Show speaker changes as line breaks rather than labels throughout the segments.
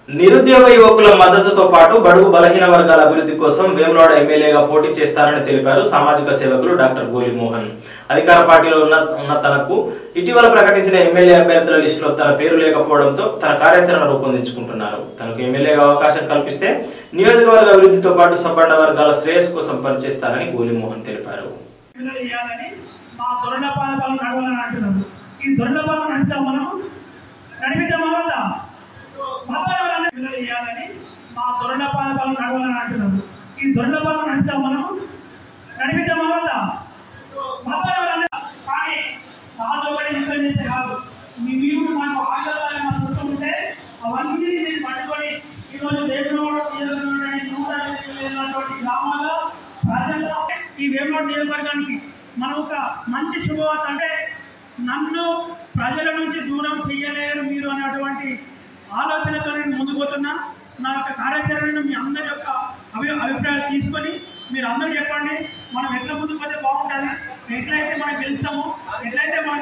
నిరుద్యోగ యువకుల మద్దతుతో పాటు బడుగు బలహీన వర్గాల అభివృద్ధి కోసం వేములవాడ ఎమ్మెల్యేగా పోటీ చేస్తారని తెలిపారు సామాజిక సేవకులు డాక్టర్ గోలి మోహన్ అధికార పార్టీలో ఉన్న ఉన్న తనకు ఇటీవల ప్రకటించిన ఎమ్మెల్యే అభ్యర్థుల లిస్టులో తన పేరు లేకపోవడంతో తన కార్యాచరణ రూపొందించుకుంటున్నారు తనకు ఎమ్మెల్యేగా అవకాశం కల్పిస్తే నియోజకవర్గ అభివృద్ధితో పాటు సబ్బండ వర్గాల శ్రేయస్సు కోసం పనిచేస్తారని గోలి మోహన్ తెలిపారు
పిల్లలు చేయాలని మా దొరల పాలకాలను నడవాలని అంటున్నాం ఈ దొరల పాలన నడుస్తాం మనం నడిపిద్దామా వద్దా మతాలను పిల్లలు చేయాలని మా దొరల పాలకాలను నడవాలని అంటున్నాం ఈ దొరల పాలన నడుస్తాం మనం నడిపిద్దామా వద్దా మతాలను కానీ నాతో కూడా యుద్ధం చేస్తే కాదు మీ మీరు మాకు ఆగ్రహాలు మా చుట్టూ ఉంటే అవన్నీ నేను పట్టుకొని ఈరోజు వేములవాడ నియోజకవర్గానికి నూట ఎనిమిది వెళ్ళినటువంటి గ్రామాల్లో ప్రజల్లో ఈ వేములవాడ నియోజకవర్గానికి మనం ఒక మంచి శుభవార్త అంటే నన్ను ప్రజల నుంచి దూరం చేయలేరు మీరు అనేటువంటి ఆలోచనతో నేను ముందుకు పోతున్నా నా యొక్క కార్యాచరణను మీ అందరి యొక్క అభి అభిప్రాయాలు తీసుకొని మీరు అందరూ చెప్పండి మనం ఎట్లా ముందుకు పోతే బాగుంటుంది ఎట్లయితే మనం గెలుస్తాము ఎట్లయితే మనం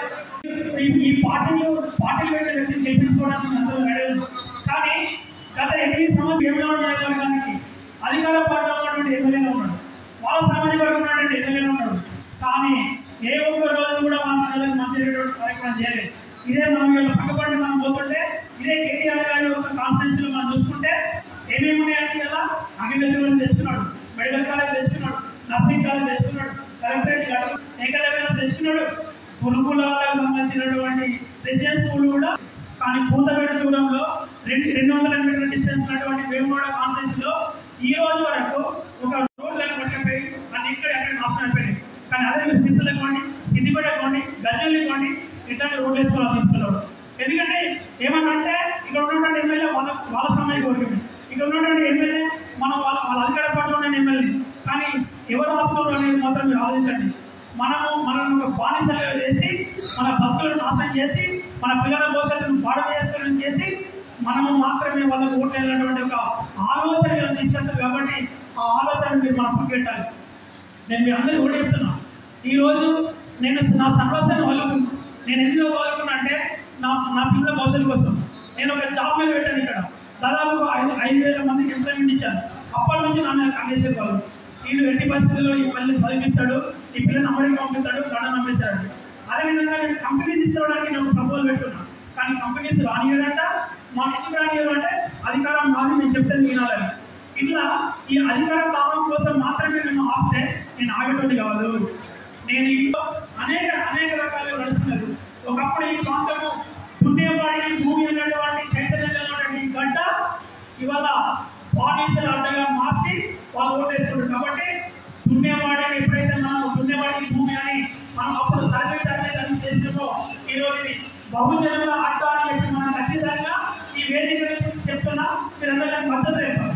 ఈ- ఈ పార్టీలు పార్టీలు పెట్టే వ్యక్తిని గెలిపించుకోవడానికి అందరూ రెడీ కానీ గత ఎనిమిది సంవత్సరాలు ఏమైనా నియోజకవర్గానికి అధికార పార్టీలో ఉన్నటువంటి ఎమ్మెల్యేగా ఉన్నాడు వాళ్ళ సామాజిక వర్గం ఉన్నటువంటి ఎమ్మెల్యేగా ఉన్నాడు కానీ ఏ ఒక్క రోజు కూడా మన ప్రజలకు మంచి చేసేటువంటి కార్యక్రమం చేయలేదు ఇదే మనం వీళ్ళ పక్కపడి మనం పోతుంటే ఇదే కేటీఆర్ గారి యొక్క కాన్ఫరెన్స్ లో మనం చూసుకుంటే ఏమేమి ఉన్నాయంటే కదా అగ్రికల్చర్ తెచ్చుకున్నాడు మెడికల్ కాలేజ్ తెచ్చుకున్నాడు నర్సింగ్ కాలేజ్ తెచ్చుకున్నాడు కలెక్టరేట్ కట్టు ఏకలవ్యం తెచ్చుకున్నాడు గురుకులాలకు సంబంధించినటువంటి రెసిడెన్స్ స్కూల్ కూడా కానీ పూతపేట దూరంలో రెండు రెండు వందల మీటర్ల డిస్టెన్స్ ఉన్నటువంటి వేమువాడ కాన్ఫరెన్స్ లో ఈ రోజు వరకు ఒక రోడ్లను పట్టుకపోయి అన్ని ఇక్కడ ఎక్కడ నాశనం అయిపోయింది కానీ అదే మీరు సిద్ధులు ఇవ్వండి సిద్దిపేట ఇవ్వండి గజ్జలు ఇవ్వండి ఇట్లాంటి రోడ్లు వేసుకోవాలి తీసుకున్నారు ఎందుకంటే ఏమన్నా అంటే ఇక్కడ ఉన్నటువంటి ఎమ్మెల్యే వాళ్ళ వాళ్ళ సమయం కోరిక ఇక్కడ ఉన్నటువంటి ఎమ్మెల్యే మనం వాళ్ళ వాళ్ళ అధికార పార్టీలో ఉన్న ఎమ్మెల్యే కానీ ఎవరు ఆపుతున్నారు అనేది మాత్రం మీరు ఆలోచించండి మనము మనల్ని ఒక బానిసలుగా చేసి మన భక్తులను నాశనం చేసి మన పిల్లల భవిష్యత్తును పాడు చేసుకోవడం చేసి మనము మాత్రమే వాళ్ళకు ఓట్లు వెళ్ళినటువంటి ఒక ఆలోచన వీళ్ళని తీసుకెళ్తారు కాబట్టి ఆ ఆలోచన మీరు మనం పట్టుకెట్టాలి నేను మీ అందరికీ కూడా చెప్తున్నా ఈరోజు నేను నా సర్వస్వాన్ని వదులుకున్నా నేను ఎందుకు వదులుకున్నా అంటే నా నా పిల్లల భవిష్యత్తు కోసం నేను ఒక జాబ్ మీద పెట్టాను ఇక్కడ దాదాపు ఐదు ఐదు వేల మందికి ఎంప్లాయ్మెంట్ ఇచ్చాను అప్పటి నుంచి నన్ను కండిషన్ వాళ్ళు వీళ్ళు ఎట్టి పరిస్థితుల్లో ఈ పిల్లల్ని చదివిస్తాడు ఈ పిల్లని అమెరికా పంపిస్తాడు లండన్ పంపిస్తాడు అదేవిధంగా నేను కంపెనీ తీసుకోవడానికి నేను ప్రపోజల్ పెట్టున్నా కానీ కంపెనీస్ రానియడంట మా ఎందుకు రానియరు అంటే అధికారం మాది నేను చెప్తే వినాలని ఇట్లా ఈ అధికార భావం కోసం మాత్రమే నేను ఆపితే నేను ఆగేటువంటి కాదు నేను ఇంట్లో అనేక అనేక రకాలుగా నడుస్తున్నారు ఒకప్పుడు ఈ ప్రాంతము పుణ్యవాడి భూమి అనేటువంటి చైతన్యంగా ఉన్నటువంటి ఈ గడ్డ ఇవాళ బానిసల అడ్డగా మార్చి వాళ్ళు ఓటేస్తున్నారు కాబట్టి పుణ్యవాడిని ఎప్పుడైతే మనం పుణ్యవాడికి భూమి అని మనం అప్పుడు తరలి తరలి తరలి చేసినప్పుడు ఈ రోజు ఇది బహుజనుల అడ్డ అని చెప్పి మనం ఖచ్చితంగా ఈ వేదిక నుంచి చెప్తున్నా మీరందరూ మద్దతు ఇవ్వాలి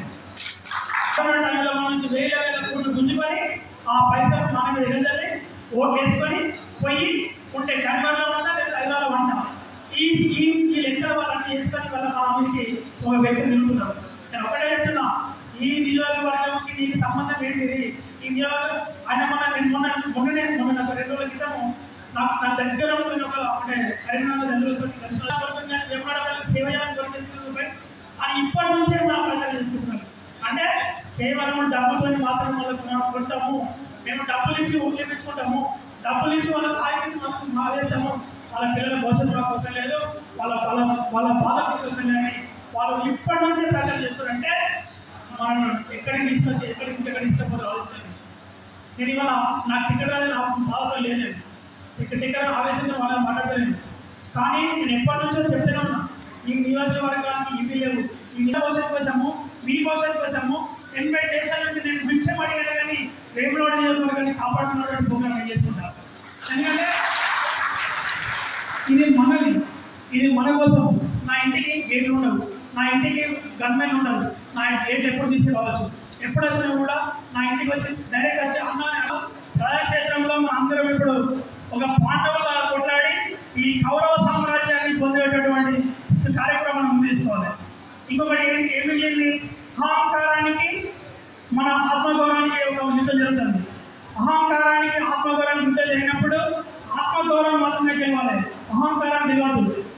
టైంలో మన నుంచి వేల వేల కోట్లు గుంజుకొని ఆ పైసలు మన మీద ఎగజల్లి ఓటు వేసుకొని పోయి ఉంటే కరిమల్లో ఉంటా లేదా హైదరాబాద్ వంట ఈ ఈ ఈ లెక్కల వాళ్ళని వేసుకొని వాళ్ళ ఫ్యామిలీకి ఒక వ్యక్తి నిలుపుతున్నారు నేను ఒకటే చెప్తున్నా ఈ నియోజకవర్గంకి నీకు సంబంధం ఏంటిది ఈ నియోజక ఆయన మన నేను మొన్న మొన్ననే మొన్న నాకు రెండు రోజుల క్రితము నాకు నా దగ్గర ఉన్న ఒక అంటే కరీంనగర్ దగ్గర చెప్పడం సేవ చేయాలని దొరికింది అని ఇప్పటి నుంచే మనం ప్రచారం చేసుకుంటున్నాం అంటే కేవలం డబ్బుతో మాత్రం వాళ్ళకి మనం కొంటాము మేము డబ్బులు ఇచ్చి ఉపయోగించుకుంటాము డబ్బులు ఇచ్చి వాళ్ళకి ఆగించి మనం మారేస్తాము వాళ్ళ పిల్లల భవిష్యత్తు మాకు అవసరం లేదు వాళ్ళ వాళ్ళ వాళ్ళ బాధ కోసం లేదని వాళ్ళు ఇప్పటి నుంచే ప్రచారం చేస్తారంటే మనం ఎక్కడికి తీసుకొచ్చి ఎక్కడికి నుంచి ఎక్కడికి తీసుకపోతే ఆలోచించండి నేను ఇవాళ నాకు టికెట్ అనేది నాకు బాధతో లేదు ఇక్కడ టికెట్ ఆవేశంతో వాళ్ళని మాట్లాడలేదు కానీ నేను ఎప్పటి నుంచో చెప్తూనే ఉన్నా ఈ నియోజకవర్గానికి ఇవి లేవు ఈ నిల భవిష్యత్తు కోసము మీ భవిష్యత్తు కోసము ఎనభై దేశాల నుంచి నేను విషయం అడిగాను కానీ రేపులోడ నియోజకవర్గాన్ని కాపాడుతున్నటువంటి ప్రోగ్రామ్ నేను చేసుకుంటాను ఎందుకంటే ఇది మనది ఇది మన కోసం నా ఇంటికి గేట్లు ఉండవు నా ఇంటికి గన్మెన్ ఉండవు నా గేట్ ఎప్పుడు తీసుకురావచ్చు ఎప్పుడు వచ్చినా కూడా నా ఇంటికి వచ్చి డైరెక్ట్ వచ్చి అన్న ప్రజాక్షేత్రంలో మన అందరం ఇప్పుడు ఒక పాండవుల కొట్లాడి ఈ కౌరవ సామ్రాజ్యాన్ని పొందేటటువంటి కార్యక్రమం ముందు తీసుకోవాలి ఇంకొకటి ఏంటి ఏమి చేయాలి అహంకారానికి మన ఆత్మగౌరవానికి ఒక యుద్ధం జరుగుతుంది అహంకారానికి ఆత్మగౌరవానికి యుద్ధం జరిగినప్పుడు ఆత్మగౌరవం మాత్రమే గెలవాలి అహంకారం గెలవదు